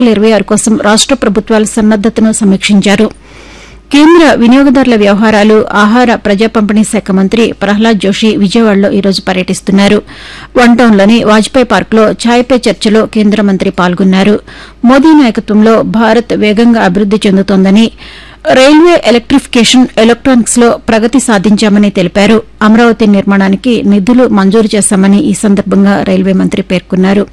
ఇరవై ఆరు కోసం రాష్ట ప్రభుత్వాల సన్నద్దతను సమీక్షించారు కేంద్ర వినియోగదారుల వ్యవహారాలు ఆహార ప్రజా పంపిణీ శాఖ మంత్రి ప్రహ్లాద్ జోషి విజయవాడలో ఈరోజు పర్యటిస్తున్నారు వన్ టౌన్లోని వాజ్పేయి పార్కులో ఛాయ్ పే చర్చలో కేంద్ర మంత్రి పాల్గొన్నారు మోదీ నాయకత్వంలో భారత్ వేగంగా అభివృద్ది చెందుతోందని రైల్వే ఎలక్టిఫికేషన్ ఎలక్ట్రానిక్స్ లో ప్రగతి సాధించామని తెలిపారు అమరావతి నిర్మాణానికి నిధులు మంజూరు చేశామని ఈ సందర్భంగా రైల్వే మంత్రి పేర్కొన్నారు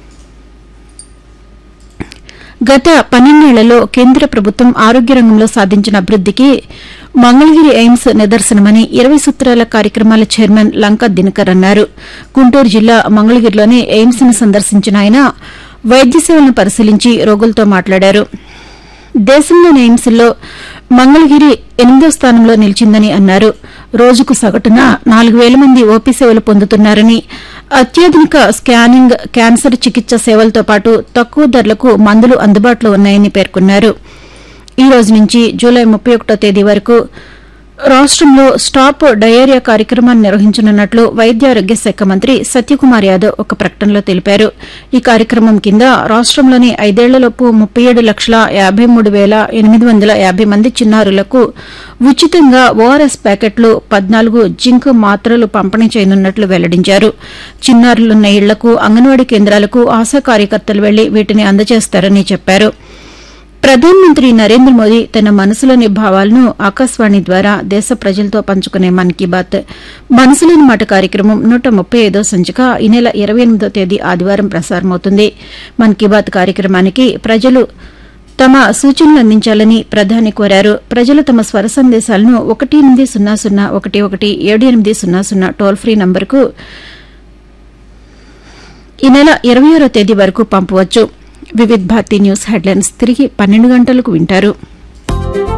గత పన్నెండేళ్లలో కేంద్ర ప్రభుత్వం ఆరోగ్య రంగంలో సాధించిన అభివృద్దికి మంగళగిరి ఎయిమ్స్ నిదర్శనమని ఇరవై సూత్రాల కార్యక్రమాల చైర్మన్ లంకా దినకర్ అన్నారు గుంటూరు జిల్లా మంగళగిరిలోని ఎయిమ్స్ ను సందర్శించిన ఆయన వైద్య సేవలను పరిశీలించి రోగులతో మాట్లాడారు దేశంలోని ఎయిమ్స్లో మంగళగిరి ఎనిమిదో స్థానంలో నిలిచిందని అన్నారు రోజుకు సగటున నాలుగు వేల మంది ఓపీ సేవలు పొందుతున్నారని అత్యాధునిక స్కానింగ్ క్యాన్సర్ చికిత్స సేవలతో పాటు తక్కువ ధరలకు మందులు అందుబాటులో ఉన్నాయని పేర్కొన్నారు ఈ రోజు నుంచి జూలై ముప్పై ఒకటో తేదీ వరకు రాష్టంలో స్టాప్ డయేరియా కార్యక్రమాన్ని నిర్వహించనున్నట్లు వైద్యారోగ్య శాఖ మంత్రి సత్యకుమార్ యాదవ్ ఒక ప్రకటనలో తెలిపారు ఈ కార్యక్రమం కింద రాష్టంలోని ఐదేళ్లలోపు ముప్పై ఏడు లక్షల యాబై మూడు వేల ఎనిమిది వందల యాబై మంది చిన్నారులకు ఉచితంగా ఓఆర్ఎస్ ప్యాకెట్లు పద్నాలుగు జింక్ మాత్రలు పంపిణీ చేయనున్నట్లు వెల్లడించారు చిన్నారులున్న ఇళ్లకు అంగన్వాడీ కేంద్రాలకు ఆశా కార్యకర్తలు వెళ్లి వీటిని అందజేస్తారని చెప్పారు ప్రధానమంత్రి నరేంద్ర మోదీ తన మనసులోని భావాలను ఆకాశవాణి ద్వారా దేశ ప్రజలతో పంచుకునే మన్ కీ బాత్ మనసులోని మాట కార్యక్రమం నూట ముప్పై ఐదో సంచిక ఈ నెల ఇరవై ఎనిమిదో తేదీ ఆదివారం ప్రసారమవుతుంది మన్ కీ బాత్ కార్యక్రమానికి ప్రజలు తమ సూచనలు అందించాలని ప్రధాని కోరారు ప్రజలు తమ స్వర సందేశాలను ఒకటి ఎనిమిది సున్నా సున్నా ఒకటి ఒకటి ఏడు ఎనిమిది సున్నా సున్నా టోల్ ఫ్రీ నంబర్కు ఈ నెల ఇరవై ఆరో తేదీ వరకు పంపవచ్చు వివిధ్ భారతి న్యూస్ హెడ్లైన్స్ తిరిగి పన్నెండు గంటలకు వింటారు